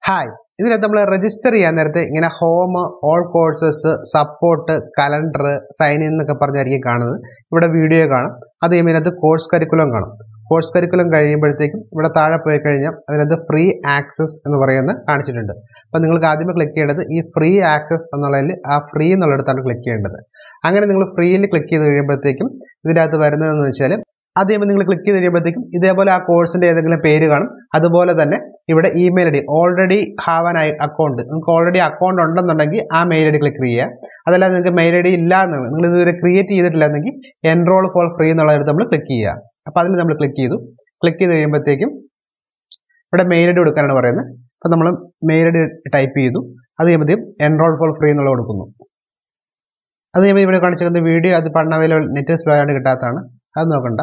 hi ഇതിനകത്ത് നമ്മൾ register ചെയ്യാൻ നേരത്തെ ഇങ്ങനെ home all courses support calendar sign in എന്നൊക്കെ പറഞ്ഞായിരിക്കും കാണുന്നത് ഇവിടെ വീഡിയോ കാണും അത് കഴിയുമ്പോൾ ഇതിനകത്ത് കോഴ്സ് കരിക്കുലം കാണും കോഴ്സ് കരിക്കുലം കഴിയുമ്പോഴത്തേക്കും ഇവിടെ താഴെ പോയി കഴിഞ്ഞാൽ അതിനകത്ത് ഫ്രീ ആക്സസ് എന്ന് പറയുന്നത് കാണിച്ചിട്ടുണ്ട് അപ്പോൾ നിങ്ങൾക്ക് ആദ്യമേ ക്ലിക്ക് ചെയ്യേണ്ടത് ഈ ഫ്രീ ആക്സസ് എന്നുള്ളതിൽ ആ ഫ്രീ എന്നുള്ളിടത്താണ് ക്ലിക്ക് ചെയ്യേണ്ടത് അങ്ങനെ നിങ്ങൾ ഫ്രീയിൽ ക്ലിക്ക് ചെയ്ത് കഴിയുമ്പോഴത്തേക്കും ഇതിൻ്റെ അകത്ത് വരുന്നതെന്ന് വെച്ചാൽ അത് ചെയ്യുമ്പോൾ നിങ്ങൾ ക്ലിക്ക് ചെയ്ത് കഴിയുമ്പോഴത്തേക്കും ഇതേപോലെ ആ കോഴ്സിൻ്റെ ഏതെങ്കിലും പേര് കാണും അതുപോലെ തന്നെ ഇവിടെ email I D already have an account നിങ്ങൾക്ക് ഓൾറെഡി അക്കൗണ്ട് ഉണ്ടെന്നുണ്ടെങ്കിൽ ആ മെയിൽ ഐ ഡി ക്ലിക്ക് ചെയ്യുക അതല്ലാതെ നിങ്ങൾക്ക് മെയിൽ ഐ ഡി ഇല്ല എന്നാണ് നിങ്ങൾ ഇതുവരെ ക്രിയേറ്റ് ചെയ്തിട്ടില്ല എന്നെങ്കിൽ എൻറോൾ ഫോർ ഫ്രീ എന്നുള്ളതിടത്ത് നമ്മൾ ക്ലിക്ക് ചെയ്യുക അപ്പോൾ അതിൽ നമ്മൾ ക്ലിക്ക് ചെയ്തു ക്ലിക്ക് ചെയ്ത് കഴിയുമ്പോഴത്തേക്കും ഇവിടെ മെയിൽ ഐ ഡി കൊടുക്കാനാണ് പറയുന്നത് അപ്പോൾ നമ്മൾ മെയിൽ ഐ ഡി ടൈപ്പ് ചെയ്തു അത് കഴിയുമ്പോഴത്തേക്കും എൻറോൾ ഫോർ ഫ്രീ എന്നുള്ളത് കൊടുക്കുന്നു അത് കഴിയുമ്പോൾ ഇവിടെ കാണിച്ചിരിക്കുന്ന വീഡിയോ അത് പണ്ട് അവൈലബിൾ നെറ്റ് സ്ലോ ആയിട്ട് കിട്ടാത്തതാണ് അത് നോക്കണ്ട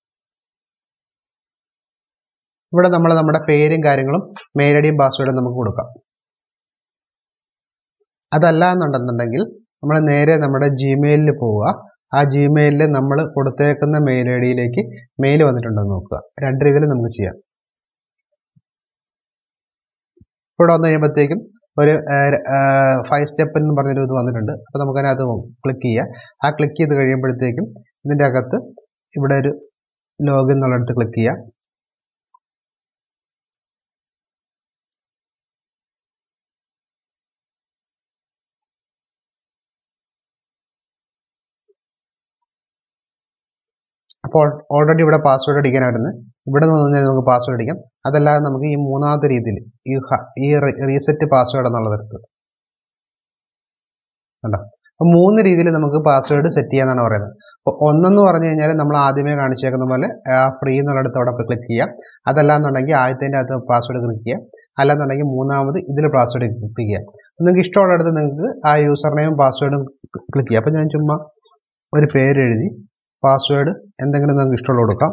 ഇവിടെ നമ്മൾ നമ്മുടെ പേരും കാര്യങ്ങളും മെയിൽ ഐ ഡിയും പാസ്വേഡും നമുക്ക് കൊടുക്കാം അതല്ല എന്നുണ്ടെന്നുണ്ടെങ്കിൽ നമ്മൾ നേരെ നമ്മുടെ ജിമെയിലിൽ പോവുക ആ ജിമെയിലിൽ നമ്മൾ കൊടുത്തേക്കുന്ന മെയിൽ ഐ ഡിയിലേക്ക് മെയിൽ വന്നിട്ടുണ്ടോ എന്ന് നോക്കുക രണ്ട് രീതിയിൽ നമുക്ക് ചെയ്യാം ഇവിടെ വന്നു കഴിയുമ്പോഴത്തേക്കും ഒരു ഫൈവ് സ്റ്റെപ്പ് എന്ന് പറഞ്ഞൊരു ഇത് വന്നിട്ടുണ്ട് അപ്പോൾ നമുക്കതിനകത്ത് ക്ലിക്ക് ചെയ്യാം ആ ക്ലിക്ക് ചെയ്ത് കഴിയുമ്പോഴത്തേക്കും ഇതിൻ്റെ അകത്ത് ഇവിടെ ഒരു ലോഗിൻ എന്നുള്ളിടത്ത് ക്ലിക്ക് ചെയ്യാം അപ്പോൾ ഓൾറെഡി ഇവിടെ പാസ്വേഡ് അടിക്കാനായിരുന്നു ഇവിടെ നിന്ന് കഴിഞ്ഞാൽ നമുക്ക് പാസ്വേഡ് അടിക്കാം അതല്ലാതെ നമുക്ക് ഈ മൂന്നാമത്തെ രീതിയിൽ ഈ ഈ റീസെറ്റ് പാസ്വേഡ് എന്നുള്ളത് എടുത്തത് കണ്ടോ അപ്പോൾ മൂന്ന് രീതിയിൽ നമുക്ക് പാസ്വേഡ് സെറ്റ് ചെയ്യാന്നാണ് പറയുന്നത് അപ്പോൾ ഒന്നെന്ന് പറഞ്ഞു കഴിഞ്ഞാൽ നമ്മൾ ആദ്യമേ കാണിച്ചേക്കുന്ന പോലെ ആ ഫ്രീ എന്നുള്ളിടത്ത് അവിടെ ക്ലിക്ക് ചെയ്യാം അതല്ലാന്നുണ്ടെങ്കിൽ ആദ്യത്തിൻ്റെ അകത്ത് പാസ്വേഡ് ക്ലിക്ക് ചെയ്യാം അല്ലാന്നുണ്ടെങ്കിൽ മൂന്നാമത് ഇതിൽ പാസ്വേഡ് ക്ലിക്ക് ചെയ്യാം നിങ്ങൾക്ക് ഇഷ്ടമുള്ളിടത്ത് നിങ്ങൾക്ക് ആ യൂസർ നെയിം പാസ്വേഡും ക്ലിക്ക് ചെയ്യാം അപ്പോൾ ഞാൻ ചുമ്മാ ഒരു പേര് എഴുതി പാസ്വേഡ് എന്തെങ്കിലും നിങ്ങൾക്ക് ഇഷ്ടമുള്ള കൊടുക്കാം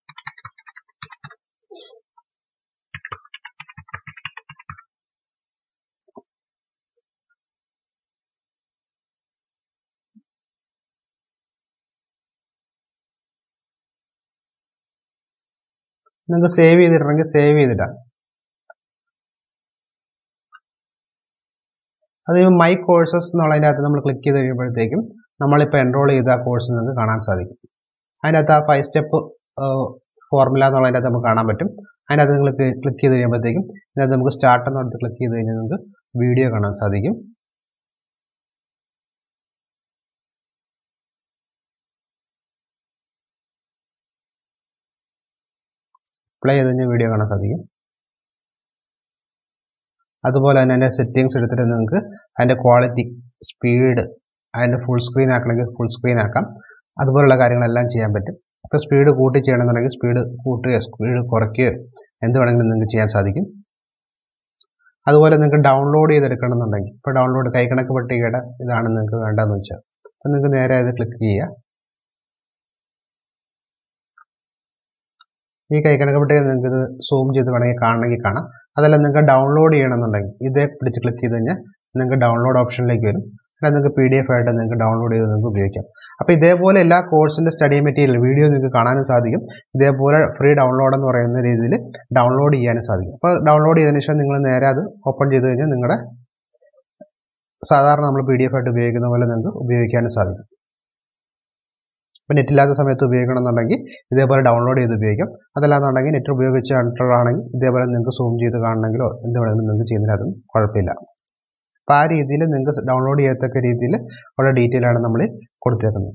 നിങ്ങൾക്ക് സേവ് ചെയ്തിട്ടുണ്ടെങ്കിൽ സേവ് ചെയ്തിടാം അത് മൈ കോഴ്സസ് എന്നുള്ളതിൻ്റെ അകത്ത് നമ്മൾ ക്ലിക്ക് ചെയ്ത് കഴിയുമ്പോഴത്തേക്കും നമ്മളിപ്പോൾ എൻറോൾ ചെയ്ത ആ കോഴ്സ് നിങ്ങൾക്ക് കാണാൻ സാധിക്കും അതിനകത്ത് ആ ഫൈവ് സ്റ്റെപ്പ് ഫോർമുല എന്നുള്ളതിൻ്റെ അകത്ത് നമുക്ക് കാണാൻ പറ്റും അതിനകത്ത് നിങ്ങൾ ക്ലിക്ക് ചെയ്ത് കഴിയുമ്പോഴത്തേക്കും ഇതിനകത്ത് നമുക്ക് സ്റ്റാർട്ട് എന്നുള്ളത് ക്ലിക്ക് ചെയ്ത് കഴിഞ്ഞാൽ നിങ്ങൾക്ക് വീഡിയോ കാണാൻ സാധിക്കും പ്ലേ ചെയ്ത് കഴിഞ്ഞാൽ വീഡിയോ കാണാൻ സാധിക്കും അതുപോലെ തന്നെ അതിൻ്റെ സെറ്റിങ്സ് എടുത്തിട്ട് നിങ്ങൾക്ക് അതിൻ്റെ ക്വാളിറ്റി സ്പീഡ് അതിൻ്റെ ഫുൾ സ്ക്രീൻ ആക്കണമെങ്കിൽ ഫുൾ സ്ക്രീൻ ആക്കാം അതുപോലുള്ള കാര്യങ്ങളെല്ലാം ചെയ്യാൻ പറ്റും ഇപ്പോൾ സ്പീഡ് കൂട്ടി ചെയ്യണമെന്നുണ്ടെങ്കിൽ സ്പീഡ് കൂട്ടുകയോ സ്പീഡ് കുറയ്ക്കുകയോ എന്ത് വേണമെങ്കിലും നിങ്ങൾക്ക് ചെയ്യാൻ സാധിക്കും അതുപോലെ നിങ്ങൾക്ക് ഡൗൺലോഡ് ചെയ്തെടുക്കണമെന്നുണ്ടെങ്കിൽ ഇപ്പോൾ ഡൗൺലോഡ് കൈക്കണക്ക് പട്ടികയുടെ ഇതാണ് നിങ്ങൾക്ക് വേണ്ടതെന്ന് വെച്ചാൽ അപ്പോൾ നിങ്ങൾക്ക് നേരെ അത് ക്ലിക്ക് ചെയ്യുക ഈ കൈക്കണക്ക് പട്ടിക നിങ്ങൾക്ക് ഇത് സൂം ചെയ്ത് വേണമെങ്കിൽ കാണണമെങ്കിൽ കാണാം അതല്ല നിങ്ങൾക്ക് ഡൗൺലോഡ് ചെയ്യണമെന്നുണ്ടെങ്കിൽ ഇതേ പിടിച്ച് ക്ലിക്ക് ചെയ്ത് കഴിഞ്ഞാൽ നിങ്ങൾക്ക് ഡൗൺലോഡ് ഓപ്ഷനിലേക്ക് വരും അല്ല നിങ്ങൾക്ക് പി ഡി എഫ് ആയിട്ട് നിങ്ങൾക്ക് ഡൗൺലോഡ് ചെയ്ത് നിങ്ങൾക്ക് ഉപയോഗിക്കാം അപ്പോൾ ഇതേപോലെ എല്ലാ കോഴ്സിൻ്റെ സ്റ്റഡി മെറ്റീരിയൽ വീഡിയോ നിങ്ങൾക്ക് കാണാനും സാധിക്കും ഇതേപോലെ ഫ്രീ ഡൗൺലോഡ് എന്ന് പറയുന്ന രീതിയിൽ ഡൗൺലോഡ് ചെയ്യാനും സാധിക്കും അപ്പോൾ ഡൗൺലോഡ് ചെയ്തതിന് ശേഷം നിങ്ങൾ നേരെ അത് ഓപ്പൺ ചെയ്ത് കഴിഞ്ഞാൽ നിങ്ങളുടെ സാധാരണ നമ്മൾ പി ഡി എഫ് ആയിട്ട് ഉപയോഗിക്കുന്ന പോലെ നിങ്ങൾക്ക് ഉപയോഗിക്കാനും സാധിക്കും ഇപ്പോൾ നെറ്റ് ഇല്ലാത്ത സമയത്ത് ഉപയോഗിക്കണമെന്നുണ്ടെങ്കിൽ ഇതേപോലെ ഡൗൺലോഡ് ചെയ്ത് ഉപയോഗിക്കാം അതല്ലാന്നുണ്ടെങ്കിൽ നെറ്റ് ഉപയോഗിച്ച് കണ്ടിട്ടുള്ളതാണെങ്കിൽ ഇതേപോലെ നിങ്ങൾക്ക് സൂം ചെയ്ത് കാണണമെങ്കിലോ എന്ത് വേണമെങ്കിലും നിങ്ങൾക്ക് ചെയ്യുന്നതിനകത്തും കുഴപ്പമില്ല അപ്പോൾ ആ രീതിയിൽ നിങ്ങൾക്ക് ഡൗൺലോഡ് ചെയ്യത്തക്ക രീതിയിൽ ഉള്ള ഡീറ്റെയിൽ ആണ് നമ്മൾ കൊടുത്തേക്കുന്നത്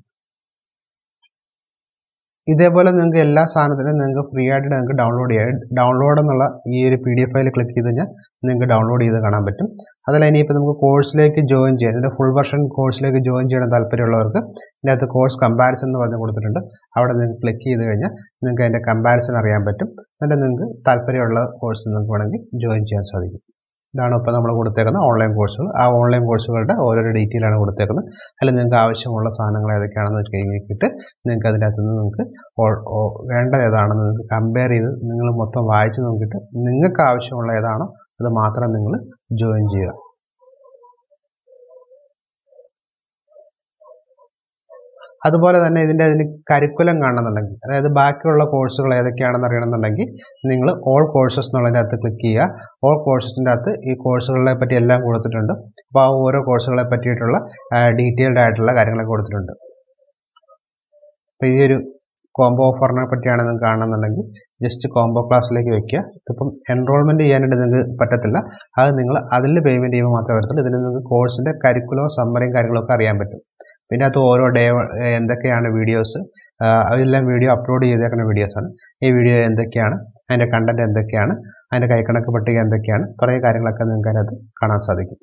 ഇതേപോലെ നിങ്ങൾക്ക് എല്ലാ സാധനത്തിനും നിങ്ങൾക്ക് ഫ്രീ ആയിട്ട് നിങ്ങൾക്ക് ഡൗൺലോഡ് ചെയ്യാം ഡൗൺലോഡ് എന്നുള്ള ഈ ഒരു P D F file click ചെയ്ത് കഴിഞ്ഞാൽ നിങ്ങൾക്ക് ഡൗൺലോഡ് ചെയ്ത് കാണാൻ പറ്റും അതല്ല ഇനിയിപ്പോൾ നമുക്ക് കോഴ്സിലേക്ക് ജോയിൻ ചെയ്യാം ഇതിൻ്റെ ഫുൾ വെർഷൻ കോഴ്സിലേക്ക് ജോയിൻ ചെയ്യണം താല്പര്യമുള്ളവർക്ക് ഇതിനകത്ത് കോഴ്സ് കമ്പാരിസൺ എന്ന് പറഞ്ഞ് കൊടുത്തിട്ടുണ്ട് അവിടെ നിങ്ങൾക്ക് ക്ലിക്ക് ചെയ്ത് കഴിഞ്ഞാൽ നിങ്ങൾക്ക് അതിൻ്റെ കമ്പാരിസൺ അറിയാൻ പറ്റും എന്നിട്ട് നിങ്ങൾക്ക് താല്പര്യമുള്ള കോഴ്സ് നിങ്ങൾക്ക് വേണമെങ്കിൽ ജോയിൻ ചെയ്യാൻ സാധിക്കും ഇതാണ് ഇപ്പോൾ നമ്മൾ കൊടുത്തേക്കുന്ന ഓൺലൈൻ കോഴ്സുകൾ ആ ഓൺലൈൻ കോഴ്സുകളുടെ ഓരോരോ ഡീറ്റെയിലാണ് കൊടുത്തേക്കുന്നത് അതിൽ നിങ്ങൾക്ക് ആവശ്യമുള്ള സാധനങ്ങൾ ഏതൊക്കെയാണെന്ന് വെച്ച് കഴിഞ്ഞിട്ട് നിങ്ങൾക്ക് അതിനകത്ത് നിന്ന് നിങ്ങൾക്ക് വേണ്ട ഏതാണെന്ന് നിങ്ങൾക്ക് കമ്പയർ ചെയ്ത് നിങ്ങൾ മൊത്തം വായിച്ച് നോക്കിയിട്ട് നിങ്ങൾക്ക് ആവശ്യമുള്ള ഏതാണോ അത് മാത്രം നിങ്ങൾ ജോയിൻ ചെയ്യുക അതുപോലെ തന്നെ ഇതിൻ്റെ അതിന് കരിക്കുലം കാണണമെന്നുണ്ടെങ്കിൽ അതായത് ബാക്കിയുള്ള കോഴ്സുകൾ ഏതൊക്കെയാണെന്ന് അറിയണമെന്നുണ്ടെങ്കിൽ നിങ്ങൾ ഓൾ കോഴ്സസ് എന്നുള്ളതിൻ്റെ അകത്ത് ക്ലിക്ക് ചെയ്യുക ഓൾ കോഴ്സസിൻ്റെ അകത്ത് ഈ കോഴ്സുകളെ പറ്റി എല്ലാം കൊടുത്തിട്ടുണ്ട് അപ്പോൾ ആ ഓരോ കോഴ്സുകളെ പറ്റിയിട്ടുള്ള ഡീറ്റെയിൽഡ് ആയിട്ടുള്ള കാര്യങ്ങളൊക്കെ കൊടുത്തിട്ടുണ്ട് അപ്പോൾ ഈ ഒരു കോംബോ ഓഫറിനെ പറ്റിയാണ് നിങ്ങൾക്ക് കാണുന്നുണ്ടെങ്കിൽ ജസ്റ്റ് കോംബോ ക്ലാസ്സിലേക്ക് വെക്കുക ഇതിപ്പം എൻറോൾമെൻറ്റ് ചെയ്യാനായിട്ട് നിങ്ങൾക്ക് പറ്റത്തില്ല അത് നിങ്ങൾ അതിൽ പേയ്മെൻറ്റ് ചെയ്യുമ്പോൾ മാത്രമേ വരത്തുള്ളൂ ഇതിന് നിങ്ങൾക്ക് കോഴ്സിൻ്റെ കരിക്കുലവും സമ്മറിയും കാര്യങ്ങളൊക്കെ അറിയാൻ പറ്റും പിന്നെ അത് ഓരോ ഡേ എന്തൊക്കെയാണ് വീഡിയോസ് അതെല്ലാം വീഡിയോ അപ്ലോഡ് ചെയ്തേക്കുന്ന വീഡിയോസാണ് ഈ വീഡിയോ എന്തൊക്കെയാണ് അതിൻ്റെ കണ്ടൻറ്റ് എന്തൊക്കെയാണ് അതിൻ്റെ കൈക്കണക്ക് പട്ടിക എന്തൊക്കെയാണ് തുടങ്ങിയ കാര്യങ്ങളൊക്കെ നിങ്ങൾക്ക് അതിനകത്ത് കാണാൻ സാധിക്കും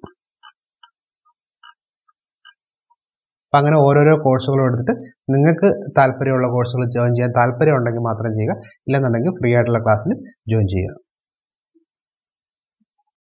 അപ്പം അങ്ങനെ ഓരോരോ കോഴ്സുകളും എടുത്തിട്ട് നിങ്ങൾക്ക് താല്പര്യമുള്ള കോഴ്സുകൾ ജോയിൻ ചെയ്യാൻ താല്പര്യം ഉണ്ടെങ്കിൽ മാത്രം ചെയ്യുക ഇല്ലെന്നുണ്ടെങ്കിൽ ഫ്രീ ആയിട്ടുള്ള ക്ലാസ്സിൽ ജോയിൻ ചെയ്യുക